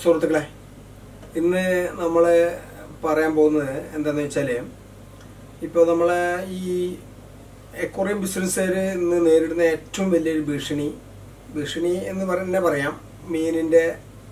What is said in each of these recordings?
സുഹൃത്തുക്കളെ ഇന്ന് നമ്മൾ പറയാൻ പോകുന്നത് എന്താണെന്ന് വെച്ചാൽ ഇപ്പോൾ നമ്മളെ ഈ എക്കോറിയം ബിസിനസ്സുകാർ ഇന്ന് നേരിടുന്ന ഏറ്റവും വലിയൊരു ഭീഷണി ഭീഷണി എന്ന് തന്നെ പറയാം മീനിൻ്റെ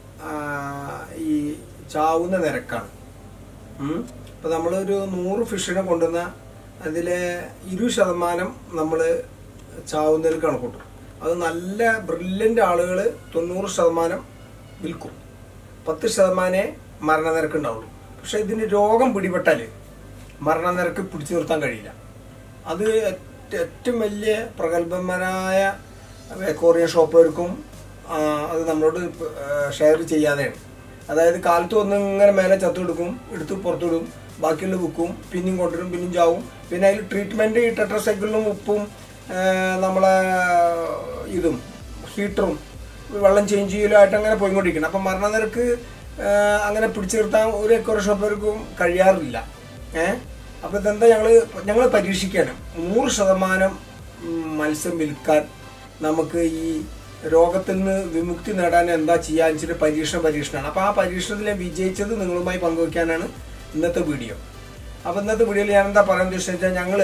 ഈ ചാവുന്ന നിരക്കാണ് ഇപ്പോൾ നമ്മളൊരു നൂറ് ഫിഷിനെ കൊണ്ടുവന്ന അതിലെ ഇരു ശതമാനം നമ്മൾ ചാവുന്നതിൽ കണക്കൂട്ടും അത് നല്ല ബ്രില്യൻ്റ് ആളുകൾ തൊണ്ണൂറ് ശതമാനം വിൽക്കും പത്ത് ശതമാനേ മരണനിരക്ക് ഉണ്ടാവുള്ളൂ പക്ഷെ ഇതിന് രോഗം പിടിപെട്ടാൽ മരണനിരക്ക് പിടിച്ചു നിർത്താൻ കഴിയില്ല അത് ഏറ്റ- ഏറ്റവും വലിയ പ്രഗത്ഭന്മാരായ എക്കോറിയം ഷോപ്പുകാർക്കും ആ, അത് നമ്മളോട് ഷെയർ ചെയ്യാതെയാണ് അതായത് കാലത്ത് വന്ന് ഇങ്ങനെ മേലെ ചത്തെടുക്കും എടുത്ത് പുറത്തിടും ബാക്കിയുള്ള വിൽക്കും പിന്നെയും കൊണ്ടുവരും പിന്നെയും ചാവും പിന്നെ അതിൽ ട്രീറ്റ്മെൻറ്റ് ഈ ടെട്രസൈക്കിളിലും ഉപ്പും ആ, നമ്മളെ ഇതും ഹീറ്ററും വെള്ളം ചേഞ്ച് ചെയ്യലുമായിട്ട് അങ്ങനെ പോയിക്കൊണ്ടിരിക്കണം അപ്പം മരണനിരക്ക് ആ, അങ്ങനെ പിടിച്ചു നിർത്താൻ ഒരു എക്കോറിയം ഷോപ്പുകാർക്കും കഴിയാറില്ല ഏഹ് അപ്പം ഇതെന്താ ഞങ്ങൾ ഞങ്ങൾ പരീക്ഷിക്കുകയാണ് നൂറ് ശതമാനം ഉം, മത്സ്യം വിൽക്കാൻ നമുക്ക് ഈ രോഗത്തിൽ നിന്ന് വിമുക്തി നേടാൻ എന്താ ചെയ്യാന്ന് വെച്ചിട്ട് പരീക്ഷണ പരീക്ഷണമാണ് അപ്പോൾ ആ പരീക്ഷണത്തിൽ ഞാൻ വിജയിച്ചത് നിങ്ങളുമായി പങ്കുവയ്ക്കാനാണ് ഇന്നത്തെ വീഡിയോ അപ്പോൾ ഇന്നത്തെ വീഡിയോയിൽ ഞാൻ എന്താ പറയാൻ ഉദ്ദേശിച്ചത് വെച്ചാൽ ഞങ്ങൾ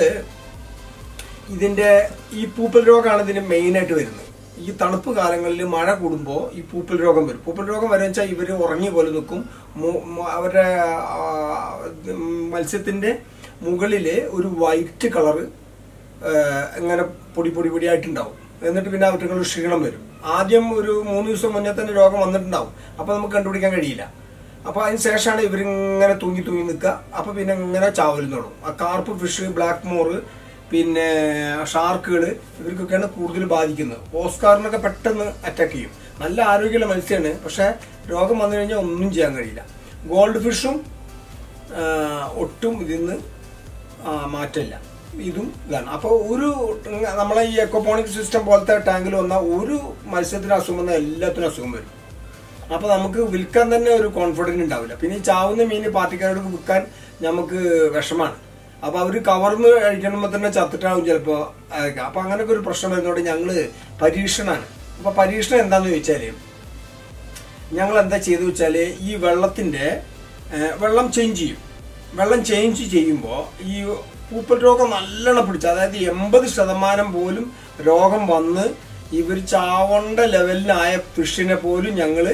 ഇതിൻ്റെ ഈ പൂപ്പൽ രോഗമാണ് ഇതിന് മെയിനായിട്ട് വരുന്നത് ഈ തണുപ്പ് കാലങ്ങളിൽ മഴ കൂടുമ്പോൾ ഈ പൂപ്പൽ രോഗം വരും പൂപ്പൽ രോഗം വരും വെച്ചാൽ ഇവർ ഉറങ്ങിയ പോലെ നിൽക്കും മു- മു- അവരുടെ ആ, മത്സ്യത്തിൻ്റെ മുകളിൽ ഒരു വൈറ്റ് കളറ് ഇങ്ങനെ പൊടി പൊടി പൊടിയായിട്ടുണ്ടാവും എന്നിട്ട് പിന്നെ അവർക്ക് ക്ഷീണം വരും ആദ്യം ഒരു മൂന്ന് ദിവസം മുന്നേ തന്നെ രോഗം വന്നിട്ടുണ്ടാവും അപ്പോൾ നമുക്ക് കണ്ടുപിടിക്കാൻ കഴിയില്ല അപ്പോൾ അതിന് ശേഷമാണ് ഇവരിങ്ങനെ തൂങ്ങി തൂങ്ങി നിൽക്കുക അപ്പോൾ പിന്നെ ഇങ്ങനെ ചാവലും തുടങ്ങും ആ കാർപ്പ് ഫിഷ് ബ്ലാക്ക് മോറ് പിന്നെ ഷാർക്കുകൾ ഇവർക്കൊക്കെയാണ് കൂടുതൽ ബാധിക്കുന്നത് ഓസ്കാറിനൊക്കെ പെട്ടെന്ന് അറ്റാക്ക് ചെയ്യും നല്ല ആരോഗ്യമുള്ള മത്സ്യമാണ് പക്ഷേ രോഗം വന്നു കഴിഞ്ഞാൽ ഒന്നും ചെയ്യാൻ കഴിയില്ല ഗോൾഡ് ഫിഷും ആ, ഒട്ടും ഇതിൽ നിന്ന് ആ, മാറ്റമില്ല ഇതും ഇതാണ് അപ്പോൾ ഒരു നമ്മളെ ഈ എക്കോപോണിക് സിസ്റ്റം പോലത്തെ ടാങ്കിൽ വന്നാൽ ഒരു മത്സ്യത്തിന് അസുഖം വന്നാൽ എല്ലാത്തിനും അസുഖം വരും അപ്പോൾ നമുക്ക് വിൽക്കാൻ തന്നെ ഒരു കോൺഫിഡൻസ് ഉണ്ടാവില്ല പിന്നെ ഈ ചാവുന്ന മീൻ പാർട്ടിക്കാരോട് വിൽക്കാൻ നമുക്ക് വിഷമാണ് അപ്പോൾ അവർ കവർന്ന് കഴിക്കണമെങ്കിൽ തന്നെ ചത്തിട്ടാവും ചിലപ്പോൾ അയക്കാം അപ്പോൾ അങ്ങനെയൊക്കെ ഒരു പ്രശ്നം വരുന്നതുകൊണ്ട് ഞങ്ങൾ പരീക്ഷണമാണ് അപ്പോൾ പരീക്ഷണം എന്താണെന്ന് ചോദിച്ചാൽ ഞങ്ങൾ എന്താ ചെയ്തു വെച്ചാൽ ഈ വെള്ളത്തിൻ്റെ ഏഹ്, വെള്ളം ചേഞ്ച് ചെയ്യും വെള്ളം ചേഞ്ച് ചെയ്യുമ്പോൾ ഈ പൂപ്പൽ രോഗം നല്ലോണം പിടിച്ചു അതായത് എൺപത് ശതമാനം പോലും രോഗം വന്ന് ഇവർ ചാവണ്ട ലെവലിലായ ഫിഷിനെ പോലും ഞങ്ങൾ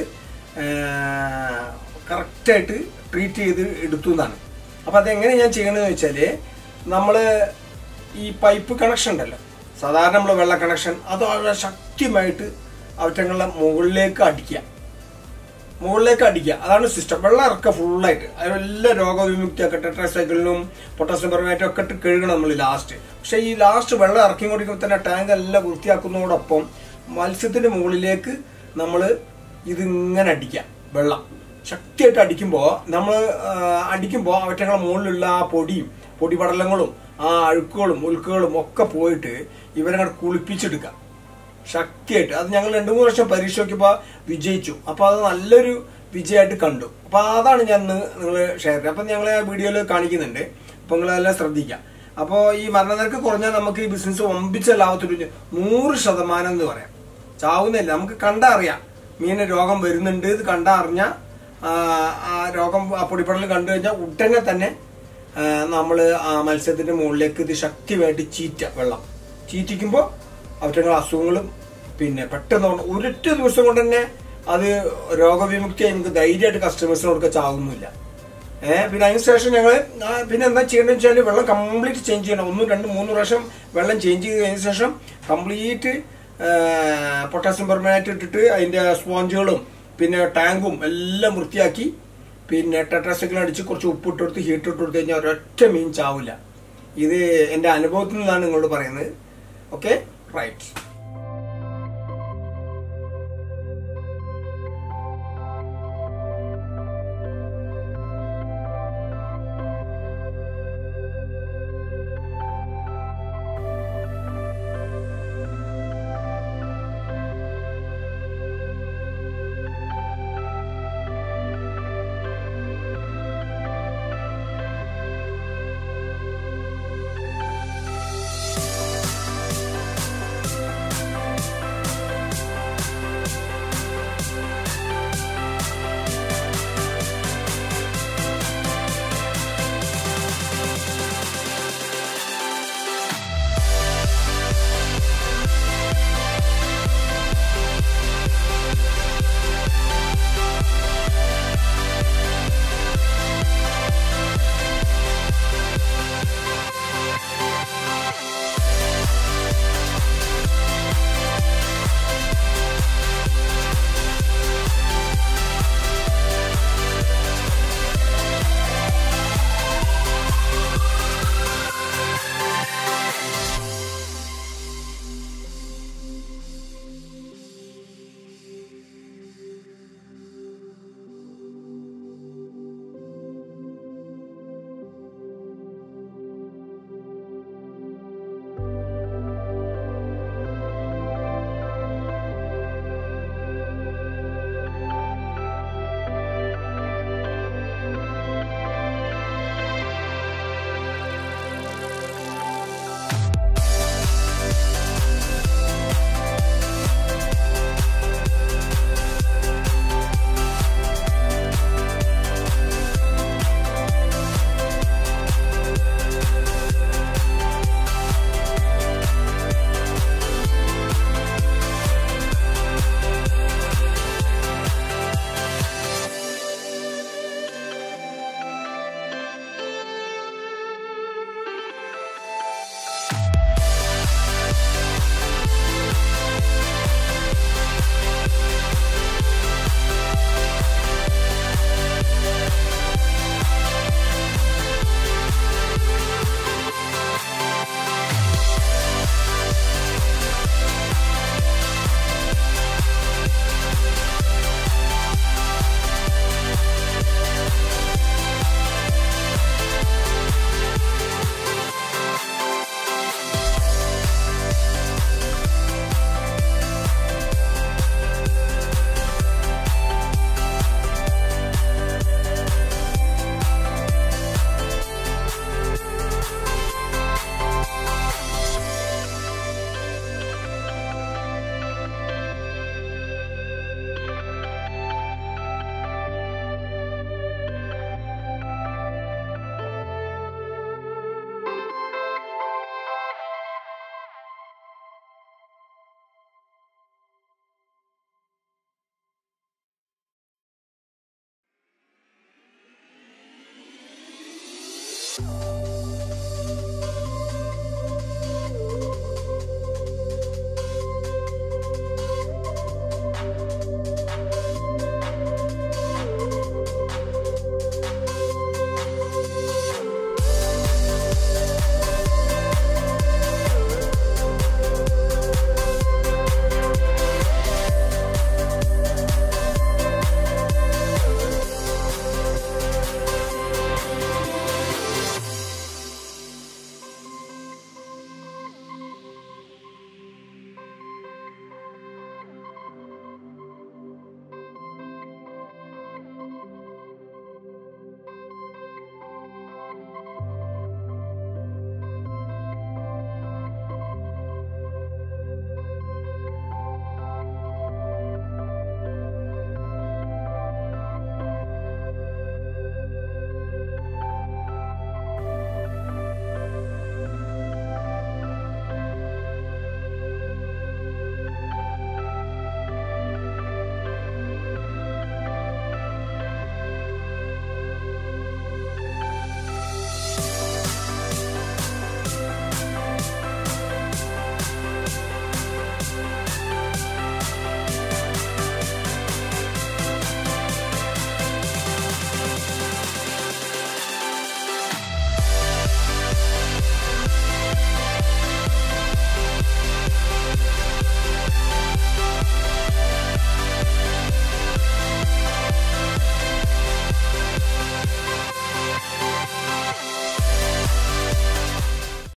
കറക്റ്റായിട്ട് ട്രീറ്റ് ചെയ്ത് എടുത്തു എന്നാണ് അപ്പോൾ അതെങ്ങനെ ഞാൻ ചെയ്യണമെന്ന് വെച്ചാൽ നമ്മൾ ഈ പൈപ്പ് കണക്ഷൻ ഉണ്ടല്ലോ സാധാരണ നമ്മൾ വെള്ള കണക്ഷൻ അത് വളരെ ശക്തിയായിട്ട് അവറ്റങ്ങളുടെ മുകളിലേക്ക് അടിക്കുക മുകളിലേക്ക് അടിക്കുക അതാണ് സിസ്റ്റം വെള്ളം ഇറക്കുക ഫുള്ളായിട്ട് അതെല്ലാം രോഗവിമുക്തിയൊക്കെ ടെട്രസൈക്കിളിനും പൊട്ടാസ്യം പെർമാറ്റും ഒക്കെ ഇട്ട് കഴുകണം നമ്മൾ ലാസ്റ്റ് പക്ഷേ ഈ ലാസ്റ്റ് വെള്ളം ഇറക്കി കൊണ്ടിരിക്കുമ്പോൾ തന്നെ ടാങ്ക് എല്ലാം വൃത്തിയാക്കുന്നതോടൊപ്പം മത്സ്യത്തിന്റെ മുകളിലേക്ക് നമ്മൾ ഇതിങ്ങനെ അടിക്കുക വെള്ളം ശക്തിയായിട്ട് അടിക്കുമ്പോൾ നമ്മൾ അടിക്കുമ്പോൾ അവറ്റങ്ങളുടെ മുകളിലുള്ള ആ പൊടിയും പൊടിപടലങ്ങളും ആ അഴുക്കുകളും ഉൽക്കുകളും ഒക്കെ പോയിട്ട് ഇവരെ അങ്ങോട്ട് കുളിപ്പിച്ചെടുക്കുക ശക്തിയായിട്ട് അത് ഞങ്ങൾ രണ്ടു മൂന്ന് വർഷം പരീക്ഷ നോക്കിയപ്പോൾ വിജയിച്ചു അപ്പോൾ അത് നല്ലൊരു വിജയമായിട്ട് കണ്ടു അപ്പോൾ അതാണ് ഞാൻ നിങ്ങൾ ഷെയർ ചെയ്യുന്നത് അപ്പം ഞങ്ങൾ ആ വീഡിയോയിൽ കാണിക്കുന്നുണ്ട് അപ്പോൾ നിങ്ങളതെല്ലാം ശ്രദ്ധിക്കുക അപ്പോൾ ഈ മരണനിരക്ക് കുറഞ്ഞാൽ നമുക്ക് ഈ ബിസിനസ് ഒമ്പിച്ച ലാഭത്തിൽ നൂറ് ശതമാനം എന്ന് പറയാം ചാവുന്നില്ല നമുക്ക് കണ്ടാ അറിയാം മീന് രോഗം വരുന്നുണ്ട് ഇത് കണ്ടാ അറിഞ്ഞാൽ ആ രോഗം ആ പൊടിപ്പടൽ കണ്ടു കഴിഞ്ഞാൽ ഉടനെ തന്നെ നമ്മൾ ആ മത്സ്യത്തിന്റെ മുകളിലേക്ക് ഇത് ശക്തിയായിട്ട് ചീറ്റ വെള്ളം ചീറ്റിക്കുമ്പോൾ അവറ്റങ്ങൾ അസുഖങ്ങളും പിന്നെ പെട്ടെന്ന് കൊണ്ട് ഒരൊറ്റ ദിവസം കൊണ്ട് തന്നെ അത് രോഗവിമുക്തിയായി നമുക്ക് ധൈര്യമായിട്ട് കസ്റ്റമേഴ്സിന് കൊടുക്കാൻ ചാവുന്നില്ല ഏഹ് പിന്നെ അതിന് ശേഷം ഞങ്ങൾ പിന്നെ എന്താ ചെയ്യേണ്ടത് വെച്ചാൽ വെള്ളം കംപ്ലീറ്റ് ചേഞ്ച് ചെയ്യണം ഒന്നും രണ്ട് മൂന്ന് പ്രാവശ്യം വെള്ളം ചേഞ്ച് ചെയ്തതിന് ശേഷം കംപ്ലീറ്റ് പൊട്ടാസ്യം പെർമാനേറ്റ് ഇട്ടിട്ട് അതിന്റെ സ്പോഞ്ചുകളും പിന്നെ ടാങ്കും എല്ലാം വൃത്തിയാക്കി പിന്നെ ടെട്രാസൈക്കിൾ അടിച്ച് കുറച്ച് ഉപ്പിട്ട് കൊടുത്ത് ഹീറ്റ് ഇട്ട് കൊടുത്തു കഴിഞ്ഞാൽ ഒരൊറ്റ മീൻ ചാവില്ല ഇത് എൻ്റെ അനുഭവത്തിൽ നിന്നാണ് നിങ്ങളോട് പറയുന്നത് ഓക്കെ റൈറ്റ്